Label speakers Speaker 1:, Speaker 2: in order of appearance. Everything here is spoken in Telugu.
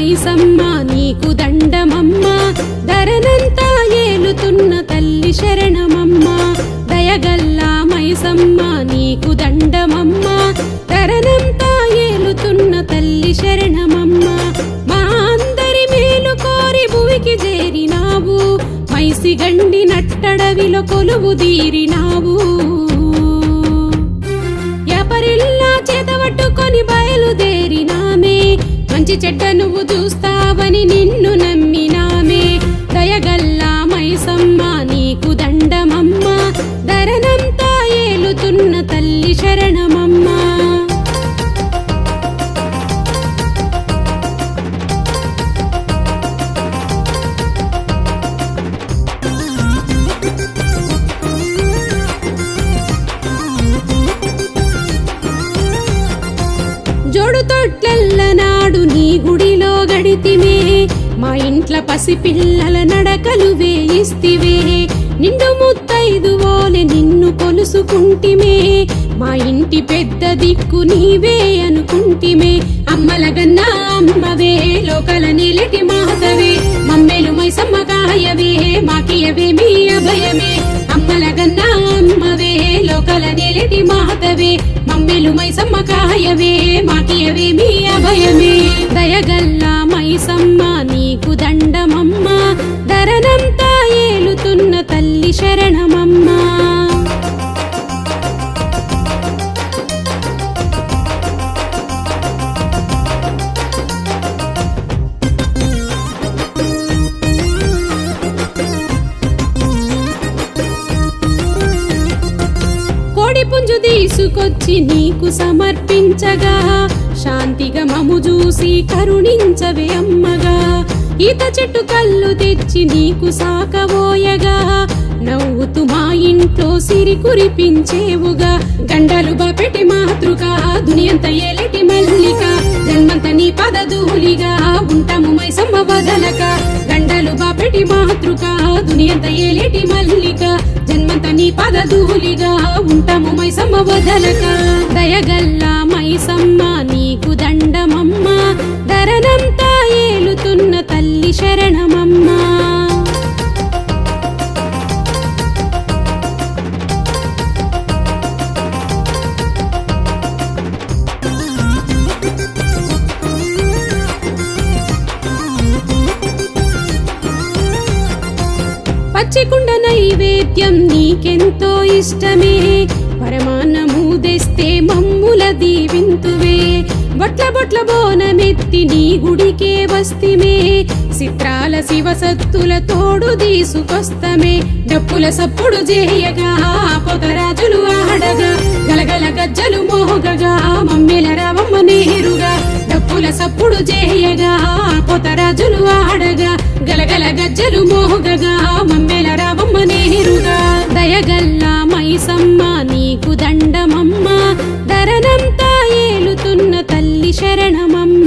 Speaker 1: మైసమ్మ నీకు దండమమ్మ ధరనంతా ఏలుతున్న తల్లి శరణమమ్మ దయగల్లా మైసమ్మ నీకు దండమమ్మ ధరనంతా ఏలుతున్న తల్లి శరణమమ్మ మా అందరి మేలు కోరి భువికి చేరినావు మైసి గండి నట్టడవిలో కొలువు తీరినావు యాపరిల్లా చేతబట్టుకొని బయలుదేరినామే మంచి చెడ్డ నువ్వు చూస్తావని నిన్ను నమ్మినామే దయగల్లా మైసమ్మ నీకు దండమమ్మ ధరనంతా ఏలుతున్న తల్లి శరణమమ్మ జోడు తొట్లెల్ల నాడు నీ గుడిలో గడితిమే మా ఇంట్ల పసిపిల్లల నడకలు వేయిస్తివే నిండు ముత్తైదు ఓలె నిన్ను కొలుసుకుంటిమే మా ఇంటి పెద్ద దిక్కు నీవే అనుకుంటిమే అమ్మల గన్నా అమ్మవే లోకల నిలిటి మాతవే మమ్మెలు మైసమ్మ కాయవే మాకియవే మీ అభయమే అమ్మల గన్నా అమ్మవే లోకల నిలిటి మాతవే మమ్మెలు మైసమ్మ కాయవే మాకియవే మీ అభయమే దయగల్లా మైసమ్మ నీకు దండమమ్మ ధరనంతా ఏలుతున్న తల్లి శరణమమ్మ కోడి పుంజు తీసుకొచ్చి నీకు సమర్పించగా శాంతిగా మము చూసి కరుణించవే అమ్మగా ఈత చెట్టు కళ్ళు తెచ్చి నీకు సాకబోయగా నవ్వుతూ మా ఇంట్లో సిరి కురిపించేవుగా గండలు బాపెట్టి మాతృక దునియంత ఏలిటి మల్లిక జన్మంత నీ పదధూలిగా ఉంటాము మైసమ్మ వదలక గండలు బాపెట్టి మాతృక దునియంత ఏలిటి మల్లిక జన్మంత నీ పదధూలిగా ఉంటాము మైసమ్మ వదలక దయగల్లా మైసమ్మ నీకు దండమమ్మ ధరనంతా ఏలుతున్న తల్లి శరణమమ్మ పచ్చికుండ నైవేద్యం నీకెంతో ఇష్టమే పరమాన్నము తెస్తే మమ్ముల దీవింతువే బొట్ల బొట్ల బోనమెత్తి నీ గుడికే వస్తిమే చిత్రాల శివసత్తుల తోడు తీసుకొస్తమే డప్పుల సప్పుడు చేయగా పొగరాజులు ఆడగా గలగల గజ్జలు మోగగా మమ్మెల రావమ్మ నేరుగా డప్పుల సప్పుడు చేయగా పొతరాజులు ఆడగా గలగల గజ్జలు మోగగా మమ్మెల రావమ్మ నేరుగా దయగల్లా మైసమ్మ నీకు దండమమ్మ ధరనంతా ఏలుతున్న తల్లి శరణమమ్మ